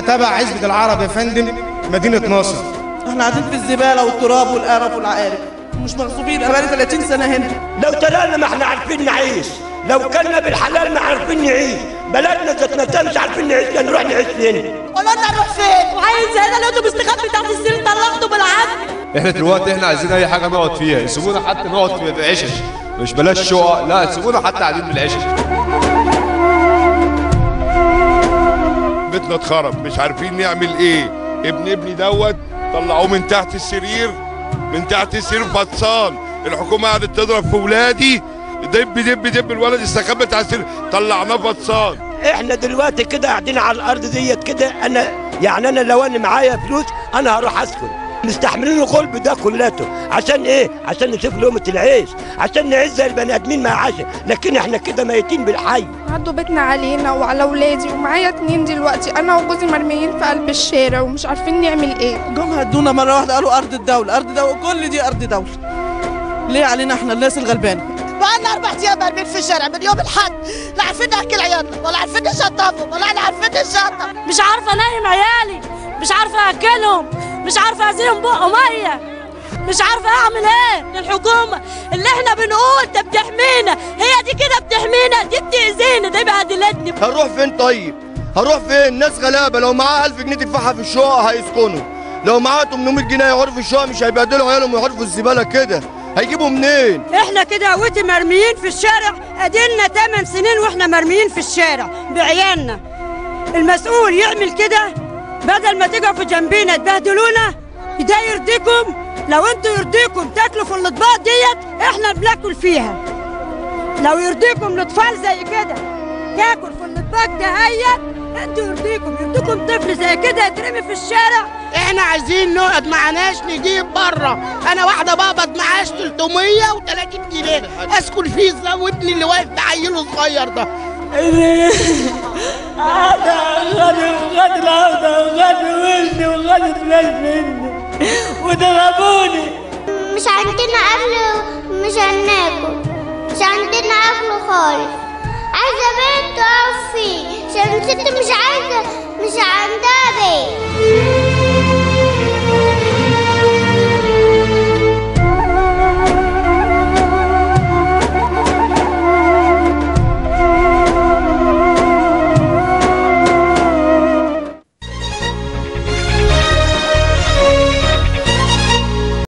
تبع عزبة العرب يا فندم مدينة ناصر احنا قاعدين في الزباله والتراب والقرف والعقارب مش مغصوبين بقالي 30 سنه هنا لو طلعنا ما احنا عارفين نعيش لو كنا بالحلال ما عارفين نعيش بلدنا ذات نفسها مش عارفين نعيش كان نروح نعيش فين ولا نروح فين وعايز هنا لقيته مستخبي تحت السرير طلعته بالعافيه احنا دلوقتي احنا عايزين اي حاجه نقعد فيها يسيبونا حتى نقعد في في عشش مش بلاش شقق لا يسيبونا حتى قاعدين بالعشش بيتنا اتخرب مش عارفين نعمل ايه ابن ابني دوت طلعوه من تحت السرير من تحت السرير فطسان الحكومه قعدت تضرب في ولادي دب دب دب الولد استخبى تحت السرير طلعناه فطسان احنا دلوقتي كده قاعدين على الارض ديت كده انا يعني انا لو انا معايا فلوس انا هروح اسكن مستحملين الغلب ده كلته عشان ايه عشان نشوف لقمه العيش عشان نعيش زي البني ادمين مع عشا لكن احنا كده ميتين بالحي عدوا بيتنا علينا وعلى ولادي ومعايا اتنين دلوقتي انا وجوزي مرميين في قلب الشارع ومش عارفين نعمل ايه جم هدونا مره واحده قالوا ارض الدوله ارض دوله كل دي ارض دوله ليه علينا احنا الناس الغلبانه بقالنا اربع ايام مرمين في الشارع من يوم الحد لا عارفين ناكل عيالنا ولا عارفين نشطفهم ولا احنا عارفين نشطف مش عارفه انيم عيالي مش عارفه اكلهم مش عارفه ازيهم بقه ميه مش عارفه اعمل ايه الحكومه اللي احنا بنقول ده بتحمينا هي دي كده بتحمينا دي بتاذينا دي بهدلتني هنروح فين طيب هنروح فين ناس غلابه لو معاه 1000 جنيه تدفعها في الشقق هيسكنوا لو معاه 800 جنيه يقعدوا في الشقق مش هيبهدلوا عيالهم ويقعدوا في الزباله كده هيجيبوا منين احنا كده قوتي مرميين في الشارع ادينا 8 سنين واحنا مرميين في الشارع بعيالنا المسؤول يعمل كده بدل ما تقفوا جنبينا تبهدلونا ده يرضيكم لو انتوا يرضيكم تاكلوا في الاطباق ديت احنا بناكل فيها لو يرضيكم الاطفال زي كده تاكل في الاطباق ده هي انتوا يرضيكم يرضيكم طفل زي كده يترمي في الشارع احنا عايزين نقعد معناش نجيب بره انا واحده بقبض معاش 330 جنيه اسكن فيه زي وابني اللي واقف ده عيله صغير ده غد غد العودة وغد ولدي وغد الناس مني وضربوني مش عندنا أكل مش هناكل مش عندنا أكل خالص عايزة بيت تقف فيه عشان الست مش عايزة مش عندها بيت